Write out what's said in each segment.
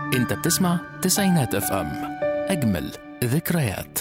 انت بتسمع تسعينات اف ام اجمل ذكريات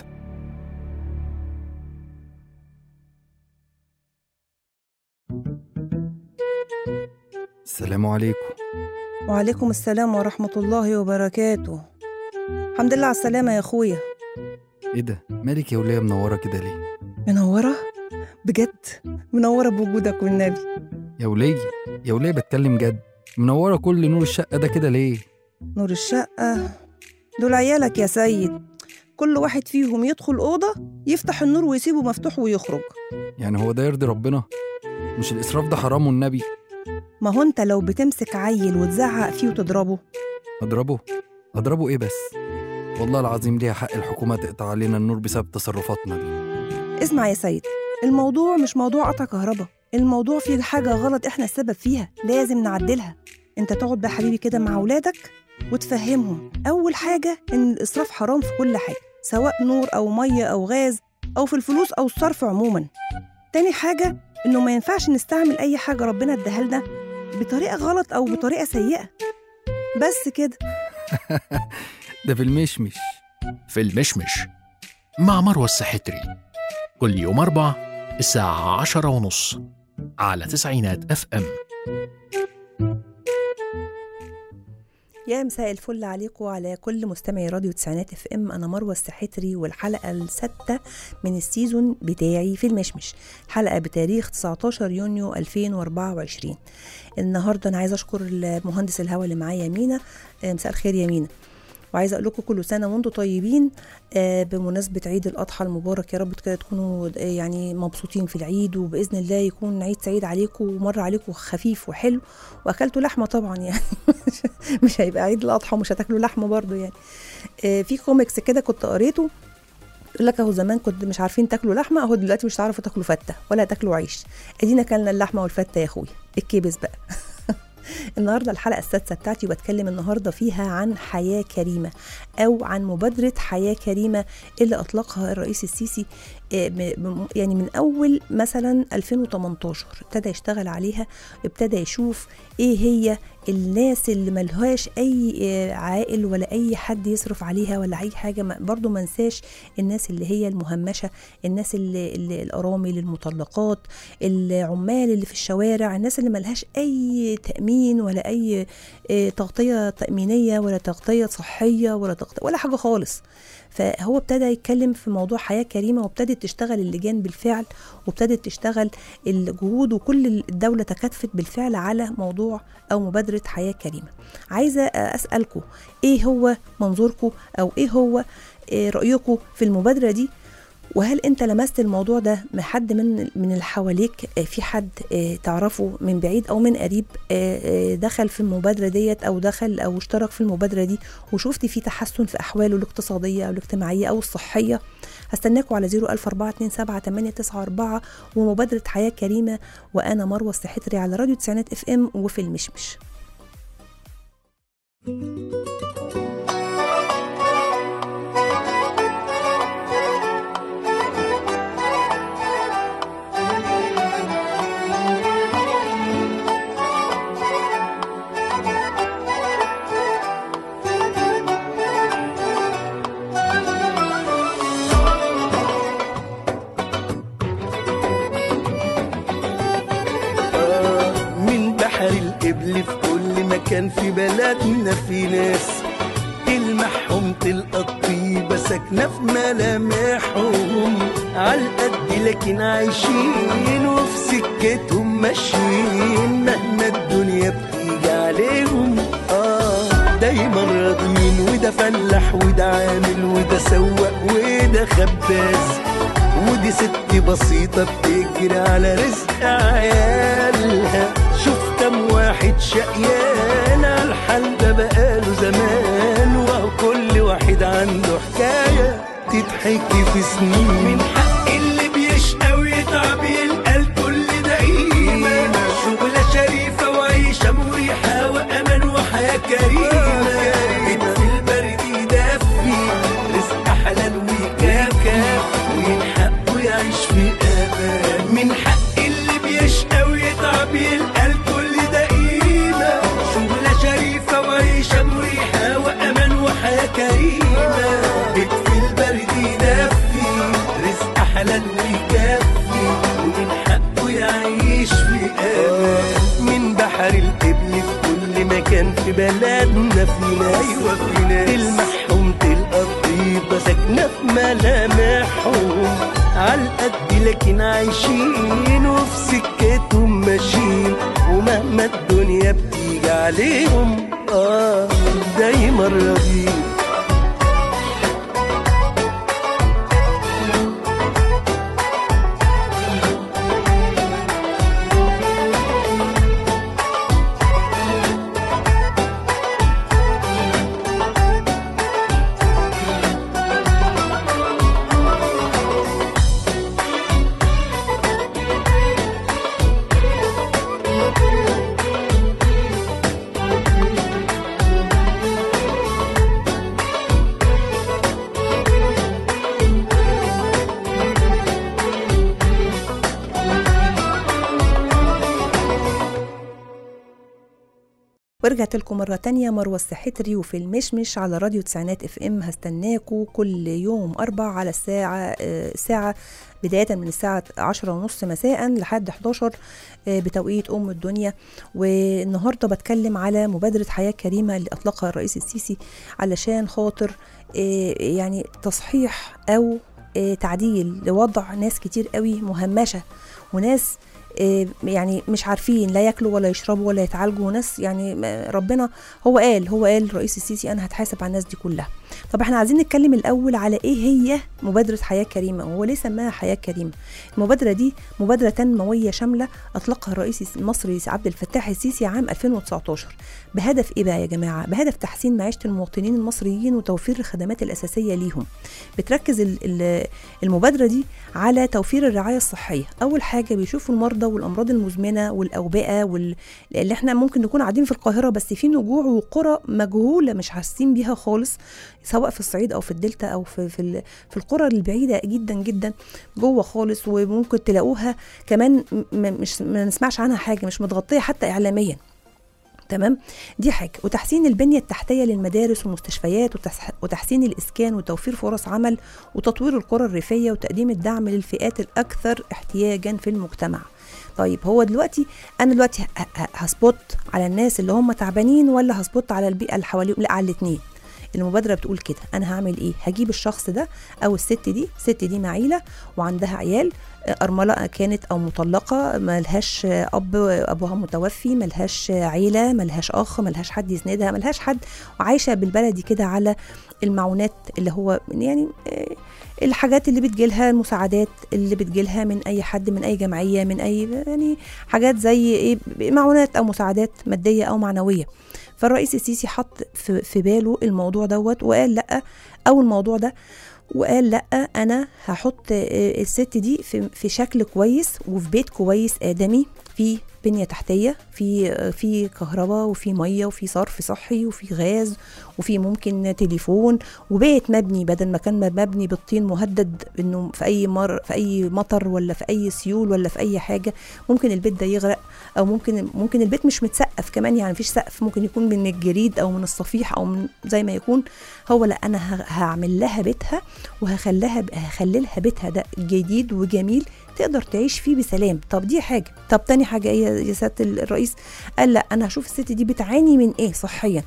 السلام عليكم وعليكم السلام ورحمة الله وبركاته الحمد لله على السلامة يا أخويا ايه ده مالك يا وليه منوره كده ليه منورة بجد منورة بوجودك والنبي يا وليه يا وليه بتكلم جد منوره كل نور الشقه ده كده ليه نور الشقة دول عيالك يا سيد كل واحد فيهم يدخل أوضة يفتح النور ويسيبه مفتوح ويخرج يعني هو ده يرضي ربنا مش الاسراف ده حرام والنبي ما هو أنت لو بتمسك عيل وتزعق فيه وتضربه اضربه اضربه ايه بس والله العظيم ليها حق الحكومه تقطع علينا النور بسبب تصرفاتنا دي اسمع يا سيد الموضوع مش موضوع قطع كهرباء الموضوع فيه حاجة غلط احنا السبب فيها لازم نعدلها انت تقعد بقى حبيبي كده مع ولادك وتفهمهم أول حاجة إن الإسراف حرام في كل حاجة سواء نور أو مية أو غاز أو في الفلوس أو الصرف عموما تاني حاجة إنه ما ينفعش نستعمل أي حاجة ربنا اداها لنا بطريقة غلط أو بطريقة سيئة بس كده ده في المشمش في المشمش مع مروة السحتري كل يوم أربع الساعة عشرة ونص على تسعينات اف ام يا مساء الفل عليكم وعلى كل مستمعي راديو تسعينات اف ام انا مروه السحتري والحلقه السادسه من السيزون بتاعي في المشمش حلقه بتاريخ 19 يونيو 2024 النهارده انا عايزه اشكر المهندس الهوا اللي معايا مينا آه، مساء الخير يا مينا وعايزه اقول لكم كل سنه وانتم طيبين آه، بمناسبه عيد الاضحى المبارك يا رب كده تكونوا آه، يعني مبسوطين في العيد وباذن الله يكون عيد سعيد عليكم ومر عليكم خفيف وحلو واكلتوا لحمه طبعا يعني مش هيبقى عيد الاضحى ومش هتاكلوا لحمه برضو يعني آه، في كوميكس كده كنت قريته يقول لك اهو زمان كنت مش عارفين تاكلوا لحمه اهو دلوقتي مش هتعرفوا تاكلوا فته ولا تاكلوا عيش ادينا كلنا اللحمه والفته يا اخويا الكبس بقى النهارده الحلقه السادسه بتاعتي وبتكلم النهارده فيها عن حياه كريمه او عن مبادره حياه كريمه اللي اطلقها الرئيس السيسي آه، م- م- يعني من اول مثلا 2018 ابتدى يشتغل عليها ابتدى يشوف ايه هي الناس اللي ملهاش اي آه، عائل ولا اي حد يصرف عليها ولا اي حاجه ما- برضو ما نساش الناس اللي هي المهمشه الناس اللي, اللي الارامل المطلقات العمال اللي في الشوارع الناس اللي ملهاش اي تامين ولا اي آه، تغطيه تامينيه ولا تغطيه صحيه ولا تغطية ولا حاجه خالص فهو ابتدى يتكلم في موضوع حياه كريمه وابتدت تشتغل اللجان بالفعل وابتدت تشتغل الجهود وكل الدوله تكاتفت بالفعل على موضوع او مبادره حياه كريمه عايزه اسالكم ايه هو منظوركم او ايه هو آه، رايكم في المبادره دي وهل انت لمست الموضوع ده من حد من من اللي حواليك آه، في حد آه، تعرفه من بعيد او من قريب آه، آه، دخل في المبادره ديت او دخل او اشترك في المبادره دي وشفت في تحسن في احواله الاقتصاديه او الاجتماعيه او الصحيه هستناكم على 00427 ومبادره حياه كريمه وانا مروه السحتري على راديو تسعينات اف ام وفي المشمش من بحر القبل في كل مكان في بلدنا في ناس تلمحهم تلقى الطيبة ساكنة في ملامحهم عالقد لكن عايشين وفي سكتهم ماشيين مهما الدنيا بتيجي عليهم اه دايما راضيين وده فلاح وده عامل وده سواق وده خباز ودي ست بسيطة بتجري على رزق عيالها شوف كم واحد شقيان على الحال ده بقاله زمان وهو كل واحد عنده حكاية تتحكي في سنين من حق اللي بيشقى ويتعب يلقى الكل ده قيمة شغلة شريفة وعيشة مريحة وأمان وحياة كريمة بيت في البرد يدفي رزق حلال ويكافي وينحق ويعيش في امان من حق اللي بيشقى ويتعب يلقى الكل ده قيمه شغله شريفه وعيشه مريحه شعر القبل في كل مكان في بلدنا في ناس ايوه في ناس تلمحهم تلقى الطيبة ساكنة في ملامحهم عالقد لكن عايشين وفي سكتهم ماشيين ومهما الدنيا بتيجي عليهم اه دايما راضيين ورجعت لكم مرة تانية مروة السحتري وفي المشمش على راديو تسعينات اف ام هستناكوا كل يوم أربع على الساعة آه، الساعة بداية من الساعة عشرة ونص مساء لحد 11 آه، بتوقيت أم الدنيا والنهاردة بتكلم على مبادرة حياة كريمة اللي أطلقها الرئيس السيسي علشان خاطر آه، يعني تصحيح أو آه، تعديل لوضع ناس كتير قوي مهمشة وناس آه، يعني مش عارفين لا ياكلوا ولا يشربوا ولا يتعالجوا وناس يعني ما- ربنا هو قال هو قال الرئيس السيسي انا هتحاسب على الناس دي كلها طب احنا عايزين نتكلم الاول على ايه هي مبادره حياه كريمه وهو ليه سماها حياه كريمه المبادره دي مبادره تنمويه شامله اطلقها الرئيس المصري عبد الفتاح السيسي عام 2019 بهدف ايه بقى يا جماعه بهدف تحسين معيشه المواطنين المصريين وتوفير الخدمات الاساسيه ليهم بتركز ال- ال- المبادره دي على توفير الرعايه الصحيه اول حاجه بيشوفوا المرضى والامراض المزمنه والاوبئه وال... اللي احنا ممكن نكون قاعدين في القاهره بس في نجوع وقرى مجهوله مش حاسين بيها خالص سواء في الصعيد او في الدلتا او في في, ال- في القرى البعيده جدا جدا جوه خالص وممكن تلاقوها كمان م- م- مش ما نسمعش عنها حاجه مش متغطيه حتى اعلاميا تمام دي حاجه وتحسين البنيه التحتيه للمدارس والمستشفيات وتح- وتحسين الاسكان وتوفير فرص عمل وتطوير القرى الريفيه وتقديم الدعم للفئات الاكثر احتياجا في المجتمع طيب هو دلوقتي انا دلوقتي ه- ه- هسبوت على الناس اللي هم تعبانين ولا هسبوت على البيئه اللي حواليهم لا على الاثنين المبادرة بتقول كده أنا هعمل إيه؟ هجيب الشخص ده أو الست دي، الست دي معيلة وعندها عيال آه، أرملة كانت أو مطلقة ملهاش آه، أب أبوها متوفي ملهاش آه، عيلة ملهاش أخ ملهاش حد يسندها ملهاش حد وعايشة بالبلدي كده على المعونات اللي هو يعني آه، الحاجات اللي بتجيلها المساعدات اللي بتجيلها من اي حد من اي جمعيه من اي يعني حاجات زي ايه معونات او مساعدات ماديه او معنويه فالرئيس السيسي حط في, في باله الموضوع دوت وقال لا او الموضوع ده وقال لا انا هحط آه، الست دي في, في شكل كويس وفي بيت كويس ادمي في بنيه تحتيه في آه، في كهرباء وفي ميه وفي صرف صحي وفي غاز وفي ممكن تليفون وبيت مبني بدل ما كان مبني بالطين مهدد انه في اي مر في اي مطر ولا في اي سيول ولا في اي حاجه ممكن البيت ده يغرق او ممكن ممكن البيت مش متسقف كمان يعني مفيش سقف ممكن يكون من الجريد او من الصفيح او من زي ما يكون هو لا انا ه- هعمل لها بيتها وهخليها هخللها بيتها ده جديد وجميل تقدر تعيش فيه بسلام طب دي حاجه طب تاني حاجه ايه يا- يا سياده الرئيس قال لا انا هشوف الست دي بتعاني من ايه صحيا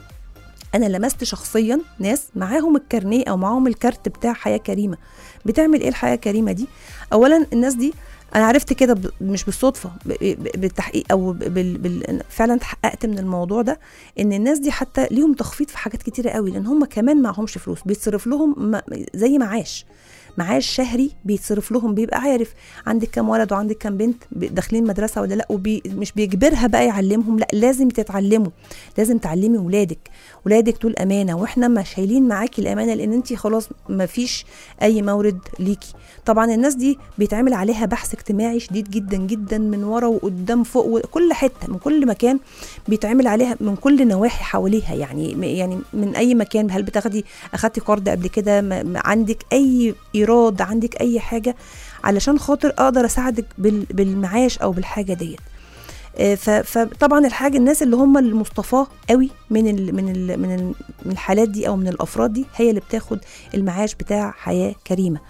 انا لمست شخصيا ناس معاهم الكارنيه او معاهم الكارت بتاع حياه كريمه بتعمل ايه الحياه الكريمه دي اولا الناس دي انا عرفت كده ب- مش بالصدفه ب- ب- بالتحقيق او بال بال فعلا اتحققت من الموضوع ده ان الناس دي حتى ليهم تخفيض في حاجات كتيره قوي لان هم كمان معهمش فلوس بيتصرف لهم م- زي معاش معاش شهري بيتصرف لهم بيبقى عارف عندك كام ولد وعندك كام بنت ب- داخلين مدرسه ولا لا ومش بيجبرها بقى يعلمهم لا لازم تتعلموا لازم تعلمي ولادك ولادك دول امانه واحنا ما شايلين معاكي الامانه لان انت خلاص ما فيش اي مورد ليكي طبعا الناس دي بيتعمل عليها بحث اجتماعي شديد جدا جدا من ورا وقدام فوق وكل حته من كل مكان بيتعمل عليها من كل نواحي حواليها يعني يعني من اي مكان هل بتاخدي اخدتي قرض قبل كده ما- ما عندك اي ايراد عندك اي حاجه علشان خاطر اقدر اساعدك بال- بالمعاش او بالحاجه ديت آه، ف- فطبعا الحاجه الناس اللي هم المصطفاه قوي من ال من ال من ال- من الحالات دي او من الافراد دي هي اللي بتاخد المعاش بتاع حياه كريمه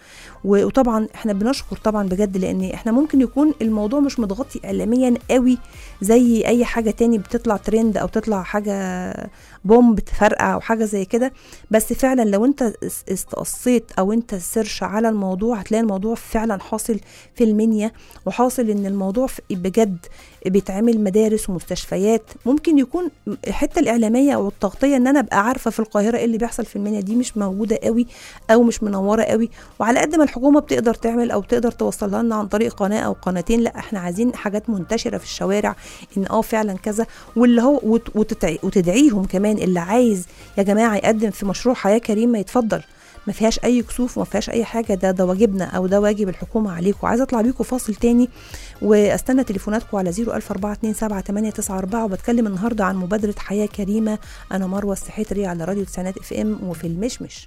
و- وطبعا احنا بنشكر طبعا بجد لان احنا ممكن يكون الموضوع مش متغطي اعلاميا قوي زي اي حاجه تاني بتطلع ترند او تطلع حاجه بوم بتفرقع او حاجه زي كده بس فعلا لو انت اس- استقصيت او انت سيرش على الموضوع هتلاقي الموضوع فعلا حاصل في المنيا وحاصل ان الموضوع ف- بجد بيتعمل مدارس ومستشفيات ممكن يكون الحته الاعلاميه او التغطيه ان انا ابقى عارفه في القاهره ايه اللي بيحصل في المنيا دي مش موجوده قوي او مش منوره قوي وعلى قد ما الحكومه بتقدر تعمل او تقدر توصلها لنا عن طريق قناه او قناتين لا احنا عايزين حاجات منتشره في الشوارع ان اه فعلا كذا واللي هو وت- وتتع- وتدعيهم كمان اللي عايز يا جماعه يقدم في مشروع حياه كريمه يتفضل ما فيهاش اي كسوف وما فيهاش اي حاجه ده ده واجبنا او ده واجب الحكومه عليكم عايزه اطلع بيكم فاصل تاني واستنى تليفوناتكم على 004278994 وبتكلم النهارده عن مبادره حياه كريمه انا مروه السحيتري على راديو تسعينات اف ام وفي المشمش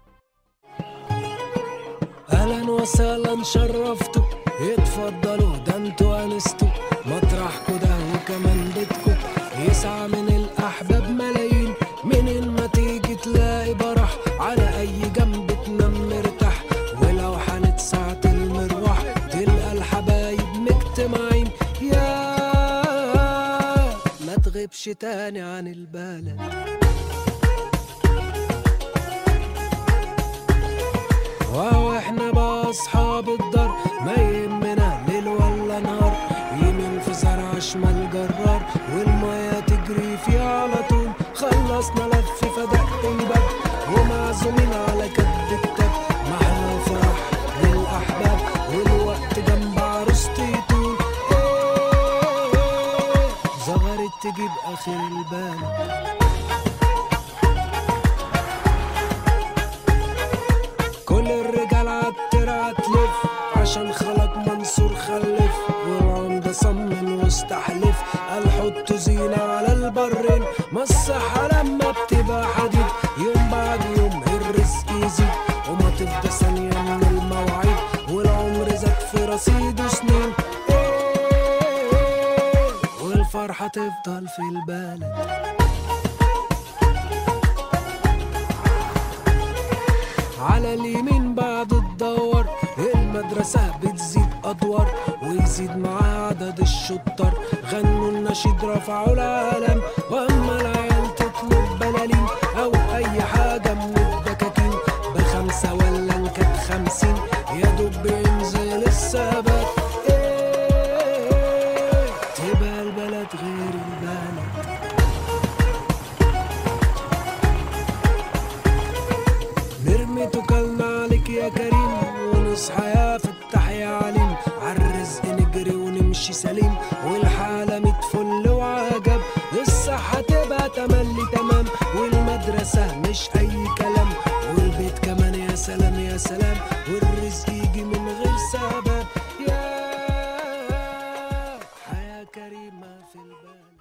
اهلا وسهلا شرفتوا اتفضلوا ده انتوا انستوا مطرحكوا ده وكمان بيتكوا يسعى من الاحباب ملايين منين ما تيجي تلاقي برح على اي جنب تنام مرتاح ولو حانت ساعة المروح تلقى الحبايب مجتمعين يا ما تغيبش تاني عن البلد واو احنا بقى اصحاب الدار ما يهمنا ليل ولا نهار يمين في زرع شمال جرار والمية تجري فيها على طول خلصنا لف فدق الباب ومعزومين على كتب كتاب محلى فرح للأحباب والوقت جنب عروستي يطول إيه، زغرت تجيب آخر البلد كل الرجال عالترعة تلف عشان خلق منصور خلف والعمدة صمم واستحلف قال حطوا زينة على البرين ما الصحة لما بتبقى حديد يوم بعد يوم الرزق يزيد وما تفضى ثانية من المواعيد والعمر زاد في رصيده سنين إيه، والفرحة تفضل في البلد على اليمين بعد الدور المدرسة بتزيد أدوار ويزيد معاه عدد الشطار غنوا النشيد رفعوا العالم وأما العيال تطلب بلالين أو أي حاجة من الدكاكين بخمسة ولا إن كانت خمسين يا دوب بينزل الثبات إيه تبقى البلد غير البلد نرمي توكلنا عليك يا كريم ونصحى يا فتح يا عليم عالرزق نجري ونمشي سليم والحالة ميت فل وعجب الصحة تبقى تملي تمام والمدرسة مش أي كلام والبيت كمان يا سلام يا سلام والرزق يجي من غير سبب يا حياة كريمة في البلد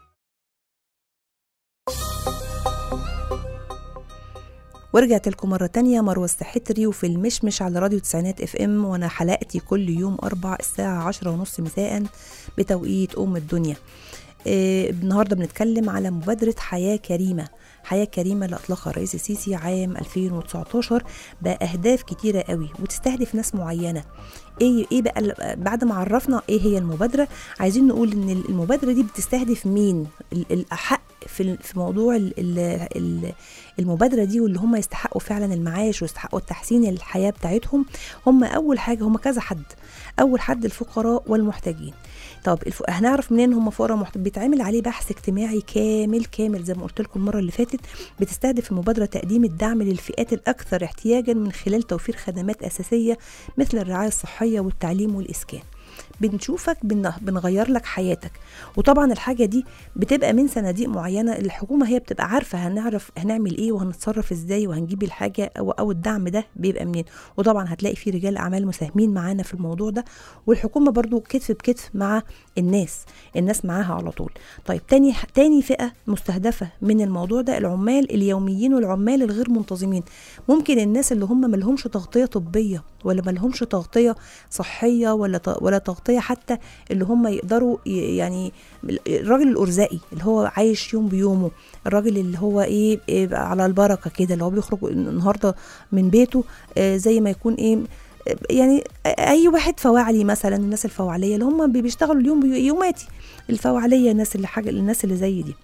ورجعت لكم مرة تانية مروة السحتري وفي المشمش على راديو تسعينات اف ام وانا حلقتي كل يوم اربع الساعة عشرة ونص مساء بتوقيت ام الدنيا آه، النهارده بنتكلم على مبادرة حياة كريمة حياة كريمة اللي أطلقها الرئيس السيسي عام 2019 بأهداف كتيرة قوي وتستهدف ناس معينة ايه ايه بقى ال- بعد ما عرفنا ايه هي المبادرة عايزين نقول ان المبادرة دي بتستهدف مين ال- الأحق في ال- في موضوع ال- ال- ال- المبادرة دي واللي هم يستحقوا فعلا المعاش ويستحقوا التحسين الحياة بتاعتهم هم أول حاجة هم كذا حد أول حد الفقراء والمحتاجين طب الف... هنعرف منين هم فقراء محت... بيتعمل عليه بحث اجتماعي كامل كامل زي ما قلت لكم المره اللي فاتت بتستهدف المبادره تقديم الدعم للفئات الاكثر احتياجا من خلال توفير خدمات اساسيه مثل الرعايه الصحيه والتعليم والاسكان بنشوفك بن... بنغير لك حياتك وطبعا الحاجه دي بتبقى من صناديق معينه الحكومه هي بتبقى عارفه هنعرف هنعمل ايه وهنتصرف ازاي وهنجيب الحاجه او, أو الدعم ده بيبقى منين وطبعا هتلاقي في رجال اعمال مساهمين معانا في الموضوع ده والحكومه برضو كتف بكتف مع الناس الناس معاها على طول طيب تاني تاني فئه مستهدفه من الموضوع ده العمال اليوميين والعمال الغير منتظمين ممكن الناس اللي هم ملهمش تغطيه طبيه ولا ملهمش تغطيه صحيه ولا ت- ولا تغطيه حتى اللي هم يقدروا ي- يعني الراجل الارزاقي اللي هو عايش يوم بيومه الراجل اللي هو ايه, إيه بقى على البركه كده اللي هو بيخرج النهارده من بيته آه زي ما يكون ايه يعني اي واحد فواعلي مثلا الناس الفواعليه اللي هم بيشتغلوا اليوم بي- يوماتي الفواعليه الناس اللي حاجه الناس اللي زي دي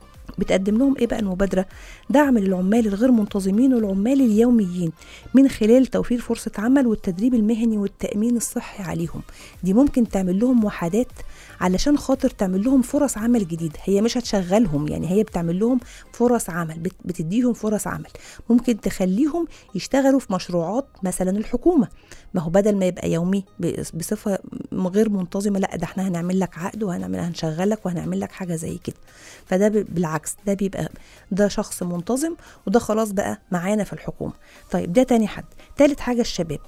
بتقدم لهم ايه بقى المبادره دعم للعمال الغير منتظمين والعمال اليوميين من خلال توفير فرصه عمل والتدريب المهني والتامين الصحي عليهم دي ممكن تعمل لهم وحدات علشان خاطر تعمل لهم فرص عمل جديده هي مش هتشغلهم يعني هي بتعمل لهم فرص عمل بت- بتديهم فرص عمل ممكن تخليهم يشتغلوا في مشروعات مثلا الحكومه ما هو بدل ما يبقى يومي ب- بصفه م- غير منتظمه لا ده احنا هنعمل لك عقد وهنعمل هنشغلك وهنعمل لك حاجه زي كده فده ب- بالعكس ده بيبقى ده شخص منتظم وده خلاص بقى معانا في الحكومه طيب ده تاني حد تالت حاجه الشباب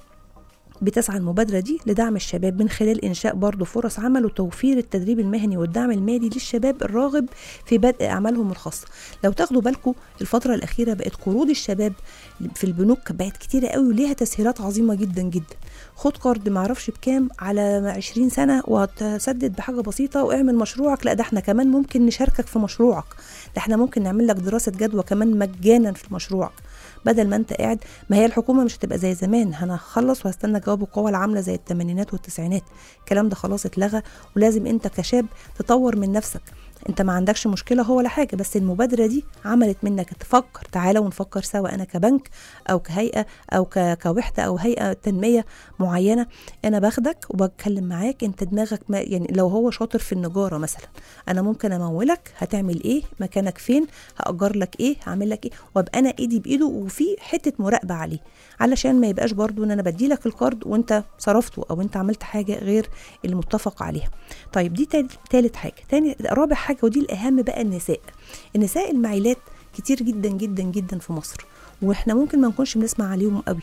بتسعى المبادرة دي لدعم الشباب من خلال إنشاء برضه فرص عمل وتوفير التدريب المهني والدعم المالي للشباب الراغب في بدء أعمالهم الخاصة لو تاخدوا بالكم الفترة الأخيرة بقت قروض الشباب في البنوك بقت كتيرة قوي وليها تسهيلات عظيمة جدا جدا خد قرض معرفش بكام على 20 سنة وهتسدد بحاجة بسيطة واعمل مشروعك لا ده احنا كمان ممكن نشاركك في مشروعك ده احنا ممكن نعمل لك دراسة جدوى كمان مجانا في مشروعك بدل ما انت قاعد ما هي الحكومه مش هتبقى زي زمان انا هخلص وهستنى جواب القوى العامله زي الثمانينات والتسعينات الكلام ده خلاص اتلغى ولازم انت كشاب تطور من نفسك انت ما عندكش مشكله هو ولا حاجه بس المبادره دي عملت منك تفكر تعالى ونفكر سوا انا كبنك او كهيئه او ك- كوحده او هيئه تنميه معينه انا باخدك وبتكلم معاك انت دماغك ما يعني لو هو شاطر في النجاره مثلا انا ممكن امولك هتعمل ايه مكانك فين هاجر لك ايه هعمل لك ايه وابقى انا ايدي بايده وفي حته مراقبه عليه علشان ما يبقاش برضو ان انا بديلك القرض وانت صرفته او انت عملت حاجه غير المتفق عليها طيب دي تالت, تالت حاجه تاني رابع حاجه ودي الاهم بقى النساء النساء المعيلات كتير جدا جدا جدا في مصر واحنا ممكن ما نكونش بنسمع عليهم قوي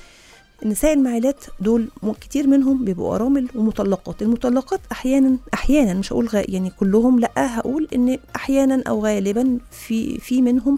النساء المعيلات دول م- كتير منهم بيبقوا ارامل ومطلقات المطلقات احيانا احيانا مش هقول غ... يعني كلهم لا هقول ان احيانا او غالبا في في منهم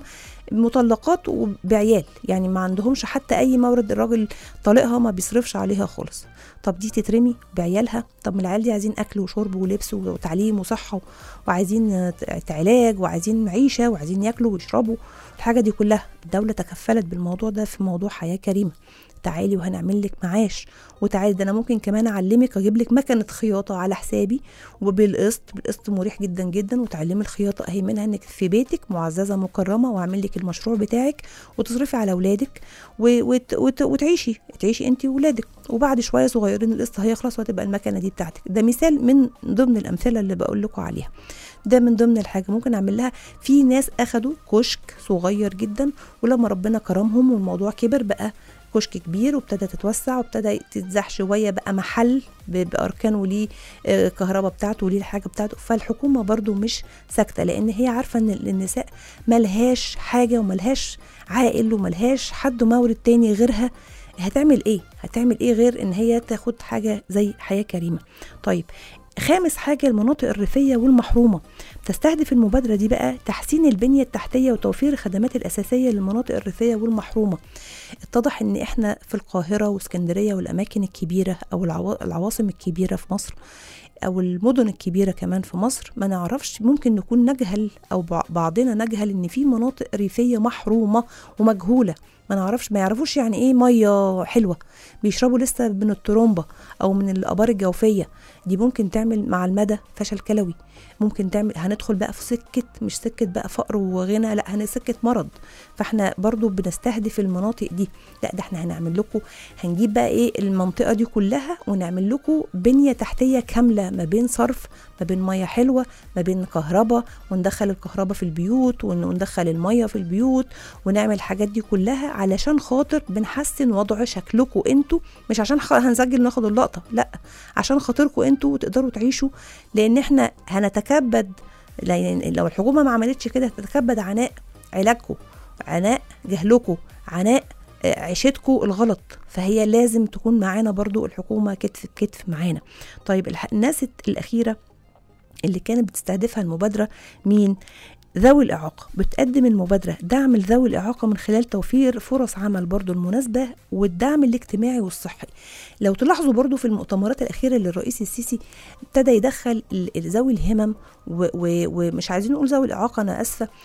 مطلقات وبعيال يعني ما عندهمش حتى اي مورد الراجل طليقها ما بيصرفش عليها خالص طب دي تترمي بعيالها طب ما العيال دي عايزين اكل وشرب ولبس وتعليم وصحه وعايزين آه، علاج وعايزين معيشه وعايزين ياكلوا ويشربوا الحاجه دي كلها الدوله تكفلت بالموضوع ده في موضوع حياه كريمه تعالي وهنعمل لك معاش وتعالي ده انا ممكن كمان اعلمك اجيب لك مكنه خياطه على حسابي وبالقسط بالقسط مريح جدا جدا وتعلمي الخياطه اهي منها انك في بيتك معززه مكرمه واعمل لك المشروع بتاعك وتصرفي على اولادك و- وت وت وتعيشي تعيشي انت واولادك وبعد شويه صغيرين القسط هيخلص وهتبقى المكنه دي بتاعتك ده مثال من ضمن الامثله اللي بقول لكم عليها ده من ضمن الحاجه ممكن اعمل لها في ناس اخدوا كشك صغير جدا ولما ربنا كرمهم والموضوع كبر بقى كشك كبير وابتدى تتوسع وابتدى تتزاح شويه بقى محل ب- باركان وليه آه، كهرباء بتاعته وليه الحاجه بتاعته فالحكومه برضو مش ساكته لان هي عارفه ان النساء ملهاش حاجه وملهاش عائل وملهاش حد مورد تاني غيرها هتعمل ايه هتعمل ايه غير ان هي تاخد حاجه زي حياه كريمه طيب خامس حاجة المناطق الريفية والمحرومة تستهدف المبادرة دي بقى تحسين البنية التحتية وتوفير الخدمات الأساسية للمناطق الريفية والمحرومة اتضح ان احنا في القاهرة واسكندرية والأماكن الكبيرة أو العوا- العواصم الكبيرة في مصر أو المدن الكبيرة كمان في مصر ما نعرفش ممكن نكون نجهل أو بع- بعضنا نجهل ان في مناطق ريفية محرومة ومجهولة ما نعرفش ما يعرفوش يعني ايه ميه حلوه بيشربوا لسه من الترومبه او من الابار الجوفيه دي ممكن تعمل مع المدى فشل كلوي ممكن تعمل هندخل بقى في سكه مش سكه بقى فقر وغنى لا هن سكه مرض فاحنا برضو بنستهدف المناطق دي لا ده احنا هنعمل لكم هنجيب بقى ايه المنطقه دي كلها ونعمل لكم بنيه تحتيه كامله ما بين صرف ما بين ميه حلوه ما بين كهرباء وندخل الكهرباء في البيوت ون- وندخل الميه في البيوت ونعمل الحاجات دي كلها علشان خاطر بنحسن وضع شكلكم انتوا مش عشان خ... هنسجل ناخد اللقطه لا عشان خاطركم انتوا وتقدروا تعيشوا لان احنا هنتكبد لان لو الحكومه ما عملتش كده هتتكبد عناء علاجكم عناء جهلكم عناء آه، عيشتكم الغلط فهي لازم تكون معانا برضو الحكومه كتف بكتف معانا طيب الح- الناس الاخيره اللي كانت بتستهدفها المبادره مين ذوي الإعاقة بتقدم المبادرة دعم لذوي الإعاقة من خلال توفير فرص عمل برضو المناسبة والدعم الاجتماعي والصحي لو تلاحظوا برضو في المؤتمرات الأخيرة اللي الرئيس السيسي ابتدى يدخل ال- ذوي الهمم و- و- ومش عايزين نقول ذوي الإعاقة أنا أسفة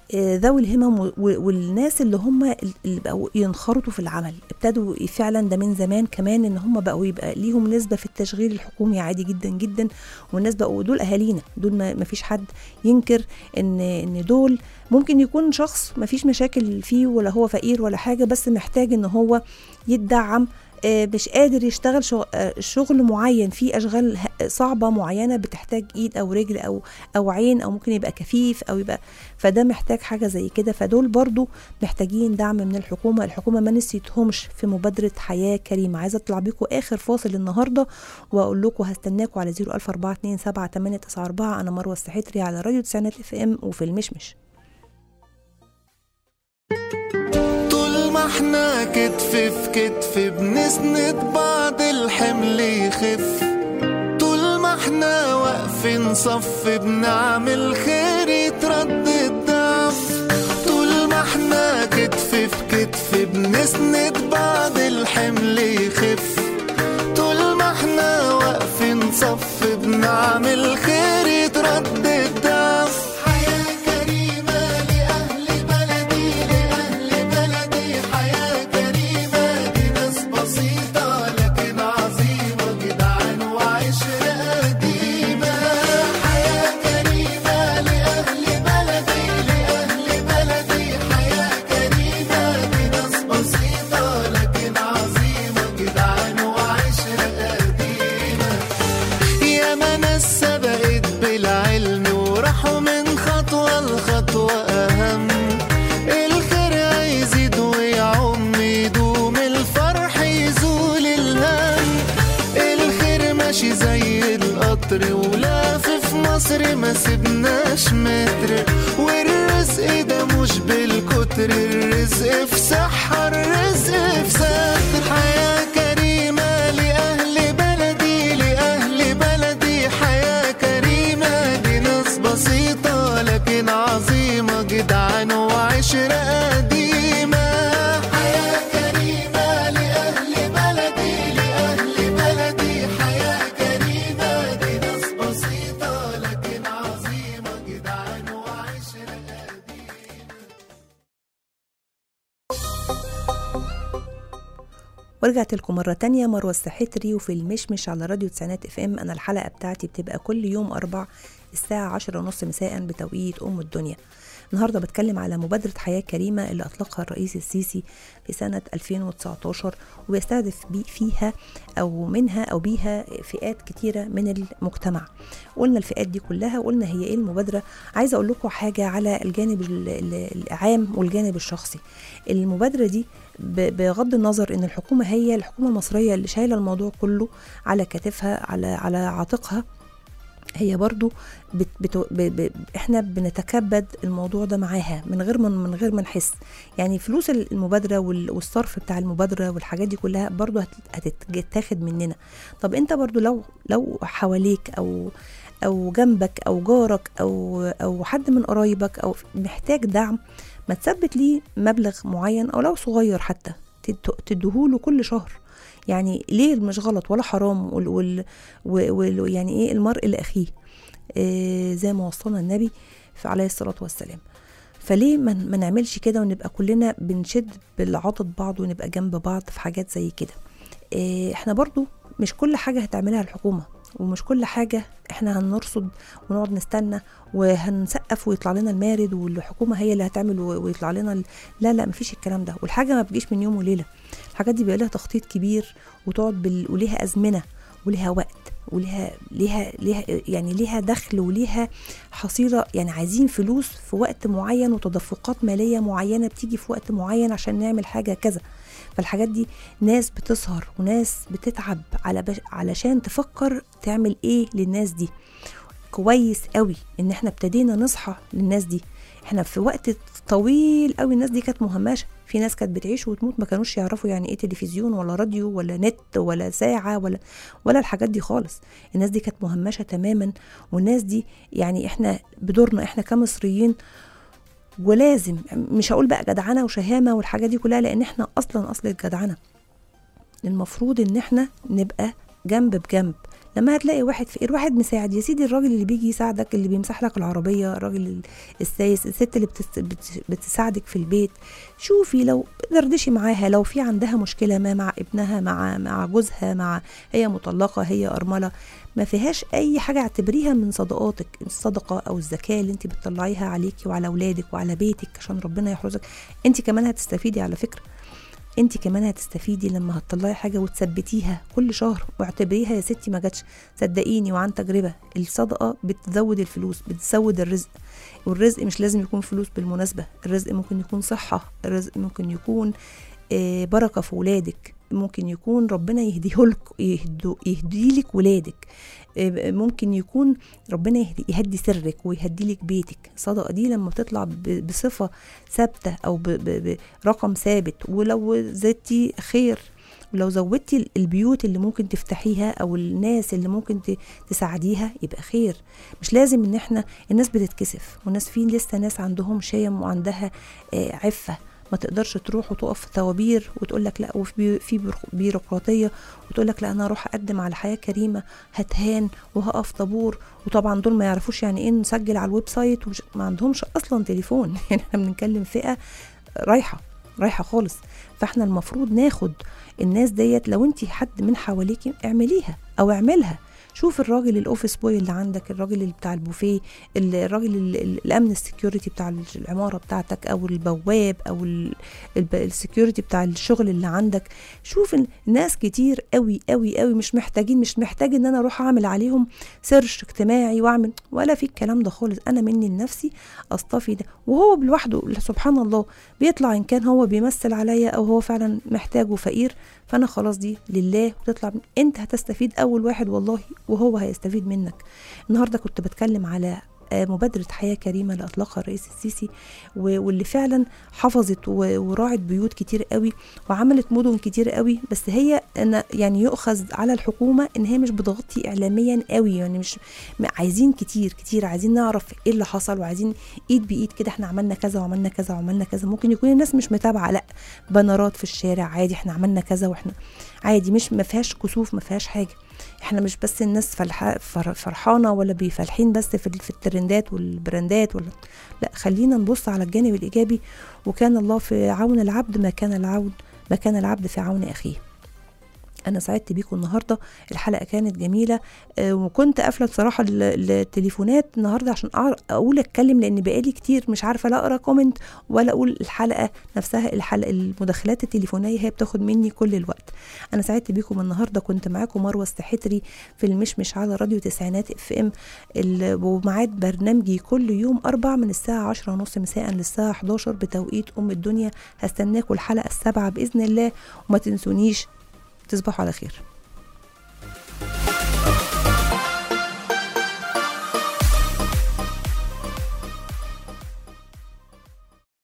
آه، ذوي الهمم و- و- والناس اللي هم اللي بقوا ينخرطوا في العمل ابتدوا فعلا ده من زمان كمان ان هم بقوا يبقى ليهم نسبه في التشغيل الحكومي عادي جدا جدا والناس بقوا دول اهالينا دول ما ما فيش حد ينكر ان ان دول ممكن يكون شخص ما فيش مشاكل فيه ولا هو فقير ولا حاجه بس محتاج ان هو يتدعم آه، مش قادر يشتغل شغ- آه، شغل معين فيه اشغال ه- صعبه معينه بتحتاج ايد او رجل او او عين او ممكن يبقى كفيف او يبقى فده محتاج حاجه زي كده فدول برضو محتاجين دعم من الحكومه الحكومه ما نسيتهمش في مبادره حياه كريمه عايزه اطلع بيكم اخر فاصل النهارده واقول لكم هستناكم على 004278994 انا مروه السحتري على راديو تسعينات اف ام وفي المشمش طول ما احنا كتف في كتف بنسند بعض الحمل يخف طول ما احنا واقفين صف بنعمل خير يترد الضعف طول ما احنا كتف في كتف بنسند بعض الحمل يخف طول ما احنا واقفين صف بنعمل خير يترد الضعف حياة كريمة لأهل بلدي لأهل بلدي حياة كريمة دي ناس بسيطة لكن عظيمة جدعان وعشرة قديمة حياة كريمة لأهل بلدي لأهل بلدي حياة كريمة دي ناس بسيطة لكن عظيمة جدعان وعشرة قديمة ياما ناس سبقت بالعلم وراحوا من خطوة لخطوة أهم الخير هيزيد ويعم يدوم الفرح يزول الهم الخير ماشي زي القطر ولافف مصر ما سبناش متر والرزق ده مش بالكتر الرزق في صحة الرزق في ستر حياة كريمة لأهل بلدي لأهل بلدي حياة كريمة دي ناس بسيطة لكن عظيمة جدعان وعشرة قديمة حياة كريمة لأهل بلدي لأهل بلدي حياة كريمة دي ناس بسيطة لكن عظيمة جدعان وعشرة قديمة ورجعت لكم مرة تانية مروة السحتري وفي المشمش على راديو تسعينات اف ام انا الحلقة بتاعتي بتبقى كل يوم اربع الساعة عشرة ونص مساء بتوقيت ام الدنيا النهارده بتكلم على مبادرة حياة كريمة اللي أطلقها الرئيس السيسي في سنة 2019 وبيستهدف بي فيها أو منها أو بيها فئات كتيرة من المجتمع قلنا الفئات دي كلها وقلنا هي إيه المبادرة عايزة أقول لكم حاجة على الجانب ال- ال- العام والجانب الشخصي المبادرة دي ب- بغض النظر ان الحكومه هي الحكومه المصريه اللي شايله الموضوع كله على كتفها على على عاتقها هي برضو بت بت ب ب احنا بنتكبد الموضوع ده معاها من غير من, من غير ما نحس يعني فلوس المبادره وال- والصرف بتاع المبادره والحاجات دي كلها برضو هت- هتتاخد مننا طب انت برضو لو لو حواليك او او جنبك او جارك او او حد من قرايبك او محتاج دعم ما تثبت ليه مبلغ معين او لو صغير حتى تد- تديهوله كل شهر يعني ليه مش غلط ولا حرام وال وال وال يعني ايه المرء لاخيه إيه زي ما وصلنا النبي ف- عليه الصلاه والسلام فليه ما ما نعملش كده ونبقى كلنا بنشد بالعضد بعض ونبقى جنب بعض في حاجات زي كده إيه احنا برضو مش كل حاجه هتعملها الحكومه ومش كل حاجه احنا هنرصد ونقعد نستنى وهنسقف ويطلع لنا المارد والحكومه هي اللي هتعمل و- ويطلع لنا ال... لا لا مفيش الكلام ده والحاجه ما بتجيش من يوم وليله الحاجات دي بيبقى لها تخطيط كبير وتقعد بال... وليها ازمنه وليها وقت وليها ليها ليها يعني ليها دخل وليها حصيله يعني عايزين فلوس في وقت معين وتدفقات ماليه معينه بتيجي في وقت معين عشان نعمل حاجه كذا فالحاجات دي ناس بتسهر وناس بتتعب على بش... علشان تفكر تعمل ايه للناس دي كويس قوي ان احنا ابتدينا نصحى للناس دي احنا في وقت طويل قوي الناس دي كانت مهمشه في ناس كانت بتعيش وتموت ما كانوش يعرفوا يعني ايه تلفزيون ولا راديو ولا نت ولا ساعه ولا ولا الحاجات دي خالص الناس دي كانت مهمشه تماما والناس دي يعني احنا بدورنا احنا كمصريين ولازم مش هقول بقى جدعنه وشهامه والحاجات دي كلها لان احنا اصلا اصل الجدعنه المفروض ان احنا نبقى جنب بجنب لما هتلاقي واحد فقير واحد مساعد يا سيدي الراجل اللي بيجي يساعدك اللي بيمسح لك العربيه الراجل ال- السايس الست اللي بتس بت- بتساعدك في البيت شوفي لو دردشي معاها لو في عندها مشكله ما مع ابنها مع مع جوزها مع هي مطلقه هي ارمله ما فيهاش اي حاجه اعتبريها من صدقاتك الصدقه او الزكاه اللي انت بتطلعيها عليكي وعلى اولادك وعلى بيتك عشان ربنا يحرزك انت كمان هتستفيدي على فكره انت كمان هتستفيدي لما هتطلعي حاجه وتثبتيها كل شهر واعتبريها يا ستي ما جاتش صدقيني وعن تجربه الصدقه بتزود الفلوس بتزود الرزق والرزق مش لازم يكون فلوس بالمناسبه الرزق ممكن يكون صحه الرزق ممكن يكون آه، بركه في ولادك ممكن يكون ربنا يهديهولك يهدو يهديلك ولادك آه، ممكن يكون ربنا يهدي, يهدي سرك ويهدي لك بيتك الصدقه دي لما بتطلع ب- بصفه ثابته او ب- ب- برقم ثابت ولو زدتي خير ولو زودتي ال- البيوت اللي ممكن تفتحيها او الناس اللي ممكن ت- تساعديها يبقى خير مش لازم ان احنا الناس بتتكسف والناس في لسه ناس عندهم شيم وعندها آه، عفه ما تقدرش تروح وتقف في طوابير وتقول لك لا وفي بي- في بيرو- بيروقراطيه وتقول لك لا انا اروح اقدم على حياه كريمه هتهان وهقف طابور وطبعا دول ما يعرفوش يعني ايه نسجل على الويب سايت ومش ما عندهمش اصلا تليفون يعني احنا بنتكلم فئه رايحه رايحه خالص فاحنا المفروض ناخد الناس ديت لو انت حد من حواليكي اعمليها او اعملها شوف الراجل الاوفيس بوي اللي عندك الراجل اللي بتاع البوفيه ال- الراجل ال- ال- الامن السكيورتي بتاع العماره بتاعتك او البواب او ال- الب- السكيورتي بتاع الشغل اللي عندك شوف ال- ناس كتير قوي قوي قوي مش محتاجين مش محتاج ان انا اروح اعمل عليهم سيرش اجتماعي واعمل ولا في الكلام ده خالص انا مني لنفسي اصطفي ده وهو لوحده سبحان الله بيطلع ان كان هو بيمثل عليا او هو فعلا محتاج وفقير فانا خلاص دي لله وتطلع من- انت هتستفيد اول واحد والله وهو هيستفيد منك النهارده كنت بتكلم على آه، مبادرة حياة كريمة اللي أطلقها الرئيس السيسي و- واللي فعلا حفظت و- وراعت بيوت كتير قوي وعملت مدن كتير قوي بس هي أنا يعني يؤخذ على الحكومة إن هي مش بتغطي إعلاميا قوي يعني مش م- عايزين كتير كتير عايزين نعرف إيه اللي حصل وعايزين إيد بإيد كده إحنا عملنا كذا وعملنا كذا وعملنا كذا ممكن يكون الناس مش متابعة لأ بنرات في الشارع عادي إحنا عملنا كذا وإحنا عادي مش ما فيهاش كسوف ما فيهاش حاجة احنا مش بس الناس فلح... فر... فرحانه ولا بيفلحين بس في, ال- في الترندات والبراندات ولا لا خلينا نبص على الجانب الايجابي وكان الله في عون العبد ما كان العون ما كان العبد في عون اخيه انا سعدت بيكم النهارده الحلقه كانت جميله آه، وكنت قافله بصراحه ال- التليفونات النهارده عشان أعر- اقول اتكلم لان بقالي كتير مش عارفه لا اقرا كومنت ولا اقول الحلقه نفسها الحلقه المداخلات التليفونيه هي بتاخد مني كل الوقت انا سعدت بيكم النهارده كنت معاكم مروه السحتري في المشمش على راديو تسعينات اف ام ال- وميعاد برنامجي كل يوم اربع من الساعه عشرة ونص مساء للساعه 11 بتوقيت ام الدنيا هستناكم الحلقه السابعه باذن الله وما تنسونيش تصبحوا على خير